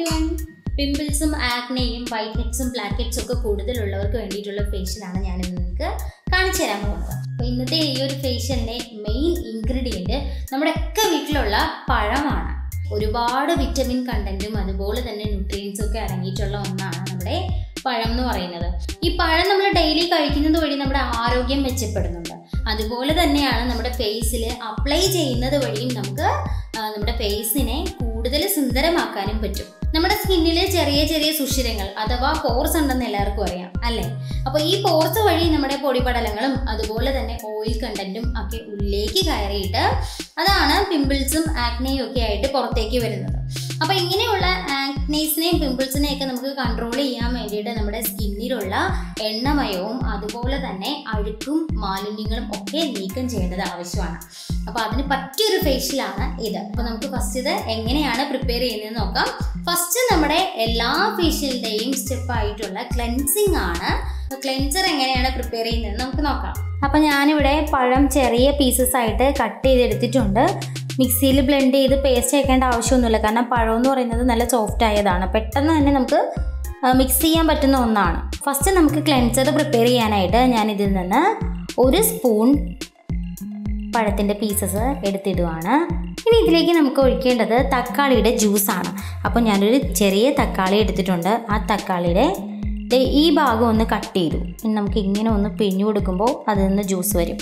one പിമ്പിൾസും ആക്നെയും white ഹെഡ്സും ബ്ലാക്ക് ഹെഡ്സും ഒക്കെ കൂടുതലുള്ളവർക്ക് വേണ്ടിയിട്ടുള്ള ഫേഷ്യലാണ് ഞാൻ ഇന്ന് നിങ്ങൾക്ക് കാണിച്ചു തരാൻ പോകുന്നത് അപ്പോൾ ഇന്നത്തെ ഈ ഒരു ഫേഷ്യലിൻ്റെ മെയിൻ ഇൻഗ്രീഡിയൻറ്റ് നമ്മുടെ ഒക്കെ വീട്ടിലുള്ള പഴമാണ് ഒരുപാട് വിറ്റമിൻ കണ്ടന്റും അതുപോലെ തന്നെ ന്യൂട്രിയൻസും ഒക്കെ അടങ്ങിയിട്ടുള്ള ഒന്നാണ് നമ്മുടെ പഴം എന്ന് പറയുന്നത് ഈ പഴം നമ്മൾ ഡെയിലി കഴിക്കുന്നത് വഴി നമ്മുടെ ആരോഗ്യം മെച്ചപ്പെടുന്നുണ്ട് അതുപോലെ തന്നെയാണ് നമ്മുടെ ഫേസിൽ അപ്ലൈ ചെയ്യുന്നത് വഴിയും നമുക്ക് ആ, നമ്മുടെ ഫേസിനെ കൂടുതൽ സുന്ദരമാക്കാനും പറ്റും നമ്മുടെ സ്കിന്നിൽ ചെറിയ ചെറിയ സുഷിരങ്ങൾ അഥവാ പോർസ് ഉണ്ടെന്ന് എല്ലാവർക്കും അറിയാം അല്ലേ അപ്പോൾ ഈ പോർസ് വഴി നമ്മുടെ പൊടിപടലങ്ങളും അതുപോലെ തന്നെ ഓയിൽ കണ്ടന്റും ഒക്കെ ഉള്ളിലേക്ക് കയറിയിട്ട് അതാണ് പിമ്പിൾസും ആക്നെയും ഒക്കെ ആയിട്ട് പുറത്തേക്ക് വരുന്നത് അപ്പോൾ ഇങ്ങനെയുള്ള ആക്നീസിനെയും പിമ്പിൾസിനെയും ഒക്കെ നമുക്ക് കൺട്രോൾ ചെയ്യാൻ വേണ്ടിയിട്ട് നമ്മുടെ സ്കിന്നിലുള്ള എണ്ണമയവും അതുപോലെ തന്നെ അഴുക്കും മാലിന്യങ്ങളും ഒക്കെ നീക്കം ചെയ്യേണ്ടത് ആവശ്യമാണ് അപ്പോൾ അതിന് പറ്റിയൊരു ഫേഷ്യലാണ് ഇത് അപ്പോൾ നമുക്ക് ഫസ്റ്റ് ഇത് എങ്ങനെയാണ് പ്രിപ്പയർ ചെയ്യുന്നതെന്ന് നോക്കാം ഫസ്റ്റ് നമ്മുടെ എല്ലാ ഫേഷ്യലിൻ്റെയും സ്റ്റെപ്പ് ആയിട്ടുള്ള ക്ലെൻസിങ് ആണ് ക്ലെൻസർ എങ്ങനെയാണ് പ്രിപ്പയർ ചെയ്യുന്നത് നമുക്ക് നോക്കാം അപ്പോൾ ഞാനിവിടെ പഴം ചെറിയ പീസസ് ആയിട്ട് കട്ട് ചെയ്തെടുത്തിട്ടുണ്ട് മിക്സിയിൽ ബ്ലെൻഡ് ചെയ്ത് പേസ്റ്റ് ആക്കേണ്ട ആവശ്യമൊന്നുമില്ല കാരണം പഴം എന്ന് പറയുന്നത് നല്ല സോഫ്റ്റ് ആയതാണ് പെട്ടെന്ന് തന്നെ നമുക്ക് മിക്സ് ചെയ്യാൻ പറ്റുന്ന ഒന്നാണ് ഫസ്റ്റ് നമുക്ക് ക്ലെൻസർ പ്രിപ്പയർ ചെയ്യാനായിട്ട് ഞാൻ ഇതിൽ നിന്ന് ഒരു സ്പൂൺ പഴത്തിൻ്റെ പീസസ് എടുത്തിടുവാണ് ഇനി ഇതിലേക്ക് നമുക്ക് ഒഴിക്കേണ്ടത് തക്കാളിയുടെ ജ്യൂസാണ് അപ്പോൾ ഞാനൊരു ചെറിയ തക്കാളി എടുത്തിട്ടുണ്ട് ആ തക്കാളിയുടെ ദേ ഈ ഭാഗം ഒന്ന് കട്ട് ചെയ്തു ഇനി നമുക്ക് ഇങ്ങനെ ഒന്ന് പിഴിഞ്ഞു കൊടുക്കുമ്പോൾ അതിൽ നിന്ന് ജ്യൂസ് വരും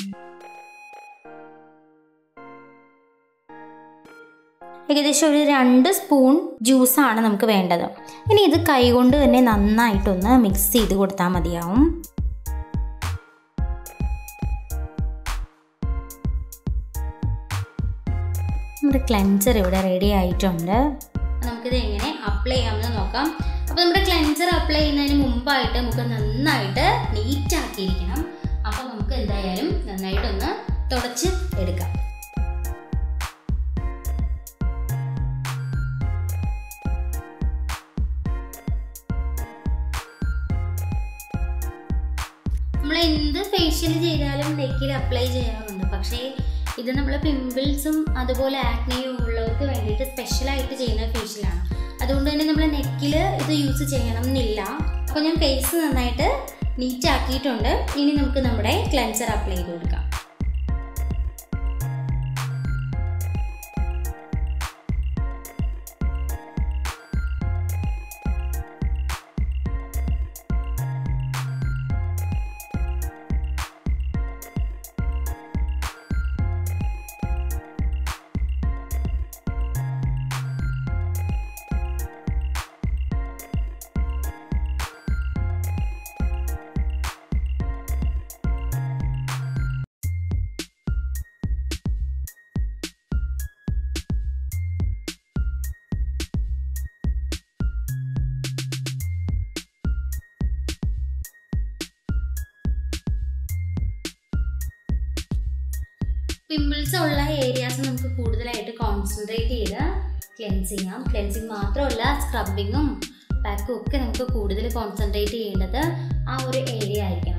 ഏകദേശം ഒരു രണ്ട് സ്പൂൺ ജ്യൂസാണ് നമുക്ക് വേണ്ടത് ഇനി ഇത് കൈകൊണ്ട് തന്നെ നന്നായിട്ടൊന്ന് മിക്സ് ചെയ്ത് കൊടുത്താൽ മതിയാവും നമ്മുടെ ക്ലെൻസർ ഇവിടെ റെഡി ആയിട്ടുണ്ട് നമുക്കിത് എങ്ങനെ അപ്ലൈ ചെയ്യാമെന്ന് നോക്കാം അപ്പോൾ നമ്മുടെ ക്ലെൻസർ അപ്ലൈ ചെയ്യുന്നതിന് മുമ്പായിട്ട് നമുക്ക് നന്നായിട്ട് നീറ്റ് ആക്കിയിരിക്കണം അപ്പോൾ നമുക്ക് എന്തായാലും നന്നായിട്ടൊന്ന് തുടച്ച് എടുക്കാം നമ്മൾ എന്ത് ഫേഷ്യൽ ചെയ്താലും നെക്കിൽ അപ്ലൈ ചെയ്യാറുണ്ട് പക്ഷേ ഇത് നമ്മൾ പിമ്പിൾസും അതുപോലെ ആക്നെയും ഉള്ളവർക്ക് വേണ്ടിയിട്ട് സ്പെഷ്യലായിട്ട് ചെയ്യുന്ന ഫേഷ്യലാണ് അതുകൊണ്ട് തന്നെ നമ്മൾ നെക്കിൽ ഇത് യൂസ് ചെയ്യണം എന്നില്ല അപ്പോൾ ഞാൻ ഫേസ് നന്നായിട്ട് നീറ്റ് ആക്കിയിട്ടുണ്ട് ഇനി നമുക്ക് നമ്മുടെ ക്ലെൻസർ അപ്ലൈ ചെയ്ത് കൊടുക്കാം പിമ്പിൾസ് ഉള്ള ഏരിയാസ് നമുക്ക് കൂടുതലായിട്ട് കോൺസെൻട്രേറ്റ് ചെയ്ത് ക്ലെൻസ് ചെയ്യാം ക്ലെൻസിങ് മാത്രമല്ല സ്ക്രബിങ്ങും പാക്കും ഒക്കെ നമുക്ക് കൂടുതൽ കോൺസെൻട്രേറ്റ് ചെയ്യേണ്ടത് ആ ഒരു ഏരിയ ആയിരിക്കണം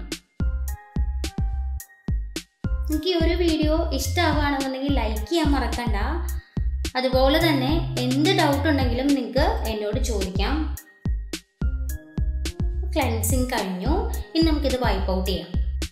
നിങ്ങൾക്ക് ഈ ഒരു വീഡിയോ ഇഷ്ടമാവുകയാണെന്നുണ്ടെങ്കിൽ ലൈക്ക് ചെയ്യാൻ മറക്കണ്ട അതുപോലെ തന്നെ എന്ത് ഡൗട്ട് ഉണ്ടെങ്കിലും നിങ്ങൾക്ക് എന്നോട് ചോദിക്കാം ക്ലെൻസിങ് കഴിഞ്ഞു ഇനി നമുക്കിത് വൈപ്പ് ഔട്ട് ചെയ്യാം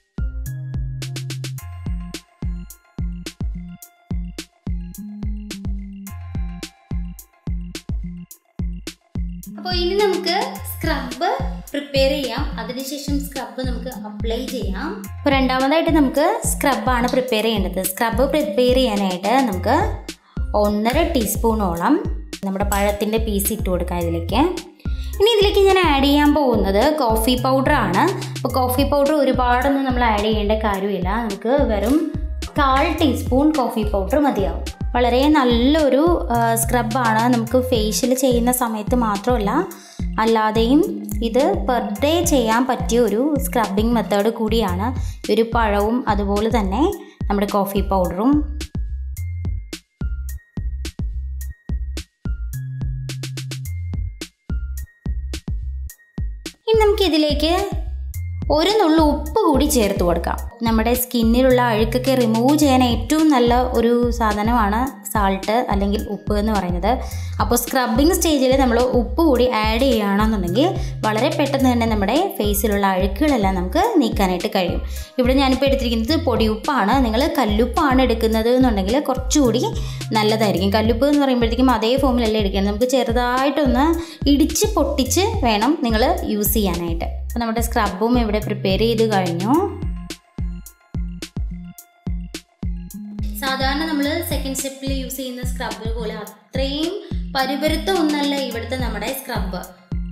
അപ്പോൾ ഇനി നമുക്ക് സ്ക്രബ് പ്രിപ്പയർ ചെയ്യാം അതിനുശേഷം സ്ക്രബ് നമുക്ക് അപ്ലൈ ചെയ്യാം അപ്പോൾ രണ്ടാമതായിട്ട് നമുക്ക് സ്ക്രബാണ് പ്രിപ്പയർ ചെയ്യേണ്ടത് സ്ക്രബ് പ്രിപ്പയർ ചെയ്യാനായിട്ട് നമുക്ക് ഒന്നര ടീസ്പൂണോളം നമ്മുടെ പഴത്തിൻ്റെ പീസ് ഇട്ട് കൊടുക്കാം ഇതിലേക്ക് ഇനി ഇതിലേക്ക് ഞാൻ ആഡ് ചെയ്യാൻ പോകുന്നത് കോഫി പൗഡറാണ് അപ്പോൾ കോഫി പൗഡർ ഒരുപാടൊന്നും നമ്മൾ ആഡ് ചെയ്യേണ്ട കാര്യമില്ല നമുക്ക് വെറും കാൽ ടീസ്പൂൺ കോഫി പൗഡർ മതിയാവും വളരെ നല്ലൊരു സ്ക്രബാണ് നമുക്ക് ഫേഷ്യൽ ചെയ്യുന്ന സമയത്ത് മാത്രമല്ല അല്ലാതെയും ഇത് പെർ ഡേ ചെയ്യാൻ പറ്റിയ ഒരു സ്ക്രബിങ് മെത്തേഡ് കൂടിയാണ് ഈ ഒരു പഴവും അതുപോലെ തന്നെ നമ്മുടെ കോഫി പൗഡറും ഇനി നമുക്ക് ഇതിലേക്ക് ഒരു നുള്ളു ഉപ്പ് കൂടി ചേർത്ത് കൊടുക്കാം നമ്മുടെ സ്കിന്നിലുള്ള അഴുക്കൊക്കെ റിമൂവ് ചെയ്യാൻ ഏറ്റവും നല്ല ഒരു സാധനമാണ് സാൾട്ട് അല്ലെങ്കിൽ ഉപ്പ് എന്ന് പറയുന്നത് അപ്പോൾ സ്ക്രബിങ് സ്റ്റേജിൽ നമ്മൾ ഉപ്പ് കൂടി ആഡ് ചെയ്യുകയാണെന്നുണ്ടെങ്കിൽ വളരെ പെട്ടെന്ന് തന്നെ നമ്മുടെ ഫേസിലുള്ള അഴുക്കുകളെല്ലാം നമുക്ക് നീക്കാനായിട്ട് കഴിയും ഇവിടെ ഞാനിപ്പോൾ എടുത്തിരിക്കുന്നത് പൊടിയുപ്പാണ് നിങ്ങൾ കല്ലുപ്പാണ് എടുക്കുന്നത് എന്നുണ്ടെങ്കിൽ കുറച്ചുകൂടി നല്ലതായിരിക്കും കല്ലുപ്പ് എന്ന് പറയുമ്പോഴത്തേക്കും അതേ ഫോമിലല്ല എടുക്കുന്നത് നമുക്ക് ചെറുതായിട്ടൊന്ന് ഇടിച്ച് പൊട്ടിച്ച് വേണം നിങ്ങൾ യൂസ് ചെയ്യാനായിട്ട് അപ്പോൾ നമ്മുടെ സ്ക്രബും ഇവിടെ പ്രിപ്പയർ ചെയ്ത് കഴിഞ്ഞു സാധാരണ നമ്മൾ സെക്കൻഡ് സ്റ്റെപ്പിൽ യൂസ് ചെയ്യുന്ന സ്ക്രബ് പോലെ അത്രയും പരുപരുത്ത ഒന്നല്ല ഇവിടുത്തെ നമ്മുടെ സ്ക്രബ്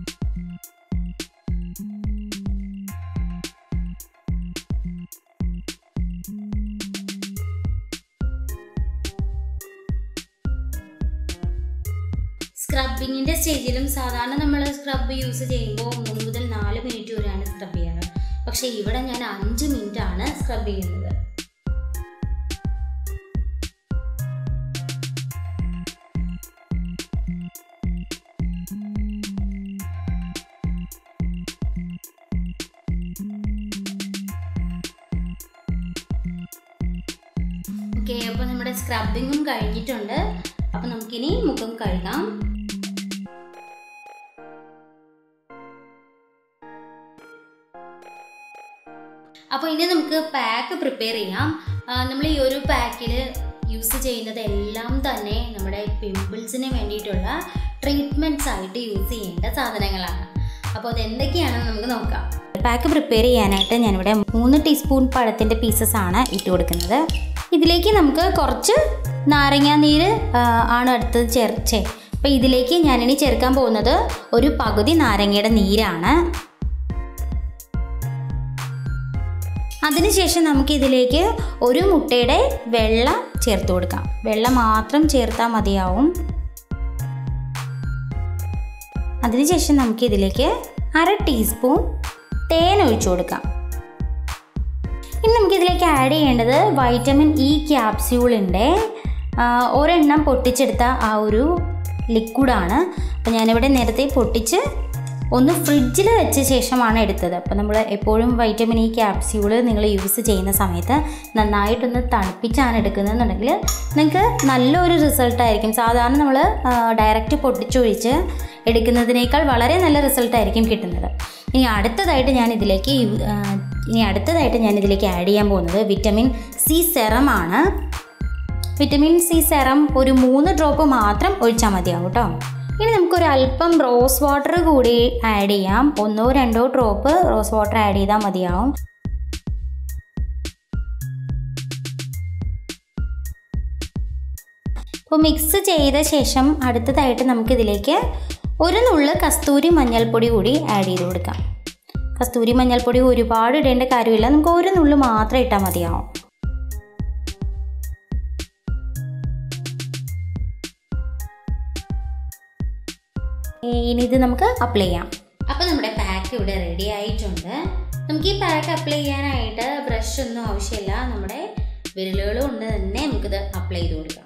സ്ക്രബിങ്ങിൻ്റെ സ്റ്റേജിലും സാധാരണ നമ്മൾ സ്ക്രബ് യൂസ് ചെയ്യുമ്പോൾ മൂന്ന് മുതൽ നാല് മിനിറ്റ് വരെയാണ് സ്ക്രബ് ചെയ്യാറ് പക്ഷേ ഇവിടെ ഞാൻ അഞ്ച് മിനിറ്റ് ആണ് സ്ക്രബ് ചെയ്യുന്നത് ഓക്കെ അപ്പോൾ നമ്മുടെ സ്ക്രബിങ്ങും കഴിഞ്ഞിട്ടുണ്ട് അപ്പോൾ നമുക്കിനി മുഖം കഴുകാം അപ്പോൾ ഇനി നമുക്ക് പാക്ക് പ്രിപ്പയർ ചെയ്യാം നമ്മൾ ഈ ഒരു പാക്കിൽ യൂസ് ചെയ്യുന്നത് എല്ലാം തന്നെ നമ്മുടെ പിമ്പിൾസിന് വേണ്ടിയിട്ടുള്ള ട്രീറ്റ്മെൻറ്റ്സ് ആയിട്ട് യൂസ് ചെയ്യേണ്ട സാധനങ്ങളാണ് അപ്പോൾ അത് എന്തൊക്കെയാണെന്ന് നമുക്ക് നോക്കാം പാക്ക് പ്രിപ്പയർ ചെയ്യാനായിട്ട് ഞാനിവിടെ മൂന്ന് ടീസ്പൂൺ പഴത്തിൻ്റെ പീസസ് ആണ് ഇട്ട് കൊടുക്കുന്നത് ഇതിലേക്ക് നമുക്ക് കുറച്ച് നാരങ്ങാ നീര് ആ, ആണ് അടുത്തത് ചേർച്ചേ അപ്പോൾ ഇതിലേക്ക് ഞാനിനി ചേർക്കാൻ പോകുന്നത് ഒരു പകുതി നാരങ്ങയുടെ നീരാണ് അതിനുശേഷം നമുക്ക് ഇതിലേക്ക് ഒരു മുട്ടയുടെ വെള്ള ചേർത്ത് കൊടുക്കാം വെള്ള മാത്രം ചേർത്താൽ മതിയാവും അതിനുശേഷം നമുക്ക് ഇതിലേക്ക് അര ടീസ്പൂൺ തേൻ ഒഴിച്ചു കൊടുക്കാം ഇനി നമുക്ക് ഇതിലേക്ക് ആഡ് ചെയ്യേണ്ടത് വൈറ്റമിൻ ഇ ക്യാപ്സ്യൂളിൻ്റെ ഒരെണ്ണം പൊട്ടിച്ചെടുത്ത ആ ഒരു ലിക്വിഡാണ് അപ്പോൾ ഞാനിവിടെ നേരത്തെ പൊട്ടിച്ച് ഒന്ന് ഫ്രിഡ്ജിൽ വെച്ച ശേഷമാണ് എടുത്തത് അപ്പോൾ നമ്മൾ എപ്പോഴും വൈറ്റമിൻ ഇ ക്യാപ്സ്യൂള് നിങ്ങൾ യൂസ് ചെയ്യുന്ന സമയത്ത് നന്നായിട്ടൊന്ന് തണുപ്പിച്ചാണ് എടുക്കുന്നതെന്നുണ്ടെങ്കിൽ നിങ്ങൾക്ക് നല്ലൊരു റിസൾട്ടായിരിക്കും സാധാരണ നമ്മൾ ഡയറക്റ്റ് പൊട്ടിച്ചൊഴിച്ച് എടുക്കുന്നതിനേക്കാൾ വളരെ നല്ല റിസൾട്ടായിരിക്കും കിട്ടുന്നത് ഇനി അടുത്തതായിട്ട് ഞാൻ ഇതിലേക്ക് യു- ആ, ഇനി അടുത്തതായിട്ട് ഞാൻ ഇതിലേക്ക് ആഡ് ചെയ്യാൻ പോകുന്നത് വിറ്റമിൻ സി സെറമാണ് വിറ്റമിൻ സി സെറം ഒരു മൂന്ന് ഡ്രോപ്പ് മാത്രം ഒഴിച്ചാൽ മതിയാവും കേട്ടോ ഇനി നമുക്കൊരു അല്പം റോസ് വാട്ടർ കൂടി ആഡ് ചെയ്യാം ഒന്നോ രണ്ടോ ഡ്രോപ്പ് റോസ് വാട്ടർ ആഡ് ചെയ്താൽ മതിയാവും അപ്പോൾ മിക്സ് ചെയ്ത ശേഷം അടുത്തതായിട്ട് നമുക്കിതിലേക്ക് ഒരു നുള്ള് കസ്തൂരി മഞ്ഞൾപ്പൊടി കൂടി ആഡ് ചെയ്ത് കൊടുക്കാം കസ്തൂരി മഞ്ഞൾപ്പൊടി ഒരുപാട് ഇടേണ്ട കാര്യമില്ല നമുക്ക് ഒരു നുള്ള് മാത്രം ഇട്ടാൽ മതിയാവും ഇനി ഇത് നമുക്ക് അപ്ലൈ ചെയ്യാം അപ്പോൾ നമ്മുടെ പാക്ക് ഇവിടെ റെഡി ആയിട്ടുണ്ട് നമുക്ക് ഈ പാക്ക് അപ്ലൈ ചെയ്യാനായിട്ട് ബ്രഷ് ഒന്നും ആവശ്യമില്ല നമ്മുടെ വിരലുകൾ കൊണ്ട് തന്നെ നമുക്കിത് അപ്ലൈ ചെയ്ത് കൊടുക്കാം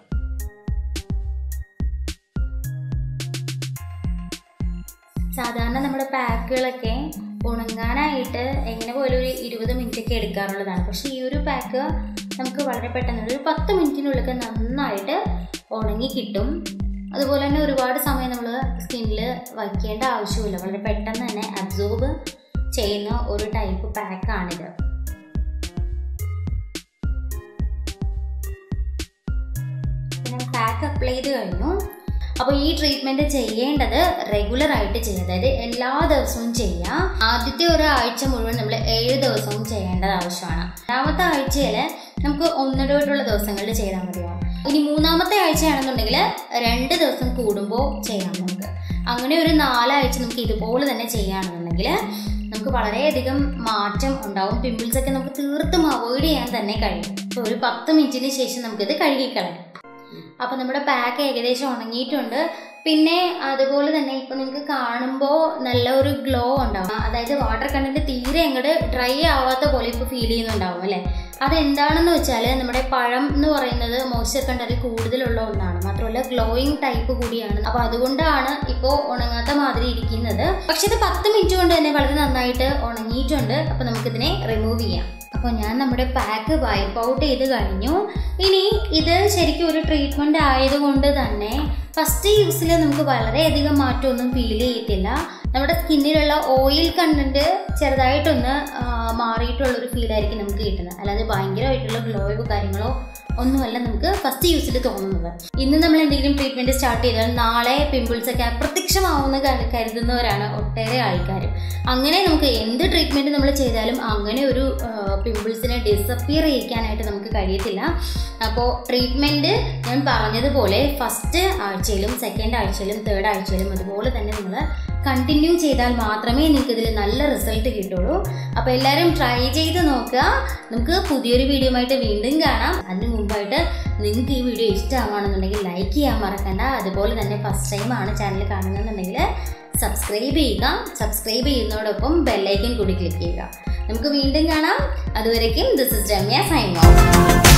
സാധാരണ നമ്മുടെ പാക്കുകളൊക്കെ ഉണങ്ങാനായിട്ട് എങ്ങനെ പോലും ഒരു ഇരുപത് മിനിറ്റ് ഒക്കെ എടുക്കാറുള്ളതാണ് പക്ഷേ ഈ ഒരു പാക്ക് നമുക്ക് വളരെ പെട്ടെന്ന് ഒരു പത്ത് മിനിറ്റിനുള്ളിൽ നന്നായിട്ട് ഉണങ്ങി കിട്ടും അതുപോലെ തന്നെ ഒരുപാട് സമയം നമ്മൾ സ്കിന്നിൽ വയ്ക്കേണ്ട ആവശ്യമില്ല വളരെ പെട്ടെന്ന് തന്നെ അബ്സോർബ് ചെയ്യുന്ന ഒരു ടൈപ്പ് പാക്കാണിത് ഞാൻ പാക്ക് അപ്ലൈ ചെയ്ത് കഴിഞ്ഞു അപ്പോൾ ഈ ട്രീറ്റ്മെൻറ്റ് ചെയ്യേണ്ടത് റെഗുലർ ആയിട്ട് ചെയ്യുക അതായത് എല്ലാ ദിവസവും ചെയ്യാം ആദ്യത്തെ ഒരാഴ്ച മുഴുവൻ നമ്മൾ ഏഴ് ദിവസവും ചെയ്യേണ്ടത് ആവശ്യമാണ് രണ്ടാമത്തെ ആഴ്ചയിൽ നമുക്ക് ഒന്നിടവിട്ടുള്ള ദിവസങ്ങളിൽ ചെയ്താൽ മതിയാവും ഇനി മൂന്നാമത്തെ ആഴ്ചയാണെന്നുണ്ടെങ്കിൽ രണ്ട് ദിവസം കൂടുമ്പോൾ ചെയ്യാം നമുക്ക് അങ്ങനെ ഒരു നാലാഴ്ച നമുക്ക് ഇതുപോലെ തന്നെ ചെയ്യുകയാണെന്നുണ്ടെങ്കിൽ നമുക്ക് വളരെയധികം മാറ്റം ഉണ്ടാവും പിമ്പിൾസ് ഒക്കെ നമുക്ക് തീർത്തും അവോയ്ഡ് ചെയ്യാൻ തന്നെ കഴിയും ഇപ്പോൾ ഒരു പത്ത് മിനിറ്റിന് ശേഷം നമുക്കിത് കഴുകിക്കളയാം അപ്പോൾ നമ്മുടെ പാക്ക് ഏകദേശം ഉണങ്ങിയിട്ടുണ്ട് പിന്നെ അതുപോലെ തന്നെ ഇപ്പോൾ നിങ്ങൾക്ക് കാണുമ്പോൾ നല്ല ഒരു ഗ്ലോ ഉണ്ടാവും അതായത് വാട്ടർ കണ്ടന്റ് തീരെ അങ്ങോട്ട് ഡ്രൈ ആവാത്ത പോലെ ഇപ്പോൾ ഫീൽ ചെയ്യുന്നുണ്ടാവും അല്ലേ അതെന്താണെന്ന് വെച്ചാൽ നമ്മുടെ പഴം എന്ന് പറയുന്നത് മോയ്സ്ചർ കണ്ടന്റ് കൂടുതലുള്ള ഒന്നാണ് മാത്രമല്ല ഗ്ലോയിങ് ടൈപ്പ് കൂടിയാണ് അപ്പോൾ അതുകൊണ്ടാണ് ഇപ്പോൾ ഉണങ്ങാത്ത മാതിരി ഇരിക്കുന്നത് പക്ഷെ ഇത് പത്ത് മിനിറ്റ് കൊണ്ട് തന്നെ വളരെ നന്നായിട്ട് ഉണങ്ങിയിട്ടുണ്ട് അപ്പോൾ നമുക്കിതിനെ റിമൂവ് ചെയ്യാം അപ്പോൾ ഞാൻ നമ്മുടെ പാക്ക് വൈപ്പ് ഔട്ട് ചെയ്ത് കഴിഞ്ഞു ഇനി ഇത് ശരിക്കും ഒരു ട്രീറ്റ്മെൻറ്റ് ആയതുകൊണ്ട് തന്നെ ഫസ്റ്റ് യൂസിൽ നമുക്ക് വളരെയധികം മാറ്റമൊന്നും ഫീൽ ചെയ്യത്തില്ല നമ്മുടെ സ്കിന്നിലുള്ള ഓയിൽ കണ്ടന്റ് ചെറുതായിട്ടൊന്ന് ആ, മാറിയിട്ടുള്ളൊരു ഫീലായിരിക്കും നമുക്ക് കിട്ടുന്നത് അല്ലാതെ ഭയങ്കരമായിട്ടുള്ള ഗ്ലോയോ കാര്യങ്ങളോ ഒന്നുമല്ല നമുക്ക് ഫസ്റ്റ് യൂസിൽ തോന്നുന്നത് ഇന്ന് നമ്മൾ എന്തെങ്കിലും ട്രീറ്റ്മെൻറ്റ് സ്റ്റാർട്ട് ചെയ്താൽ നാളെ പിമ്പിൾസ് ഒക്കെ അപ്രത്യക്ഷമാവുമെന്ന് കരു- കരുതുന്നവരാണ് ഒട്ടേറെ ആൾക്കാർ അങ്ങനെ നമുക്ക് എന്ത് ട്രീറ്റ്മെൻറ്റ് നമ്മൾ ചെയ്താലും അങ്ങനെ ഒരു പിമ്പിൾസിനെ ഡിസപ്പിയർ ചെയ്യിക്കാനായിട്ട് നമുക്ക് കഴിയത്തില്ല അപ്പോൾ ട്രീറ്റ്മെൻറ്റ് ഞാൻ പറഞ്ഞതുപോലെ ഫസ്റ്റ് ആഴ്ചയിലും സെക്കൻഡ് ആഴ്ചയിലും തേർഡ് ആഴ്ചയിലും അതുപോലെ തന്നെ നിങ്ങൾ കണ്ടിന്യൂ ചെയ്താൽ മാത്രമേ നിങ്ങൾക്ക് ഇതിൽ നല്ല റിസൾട്ട് കിട്ടുള്ളൂ അപ്പോൾ എല്ലാവരും ട്രൈ ചെയ്ത് നോക്കുക നമുക്ക് പുതിയൊരു വീഡിയോ ആയിട്ട് വീണ്ടും കാണാം അതിന് മുമ്പായിട്ട് നിങ്ങൾക്ക് ഈ വീഡിയോ ഇഷ്ടമാണെന്നുണ്ടെങ്കിൽ ലൈക്ക് ചെയ്യാൻ മറക്കണ്ട അതുപോലെ തന്നെ ഫസ്റ്റ് ടൈം ആണ് ചാനൽ കാണുന്നുണ്ടെങ്കിൽ സബ്സ്ക്രൈബ് ചെയ്യുക സബ്സ്ക്രൈബ് ചെയ്യുന്നതോടൊപ്പം ബെല്ലൈക്കൻ കൂടി ക്ലിക്ക് ചെയ്യുക നമുക്ക് വീണ്ടും കാണാം അതുവരേക്കും this is Ramya sign of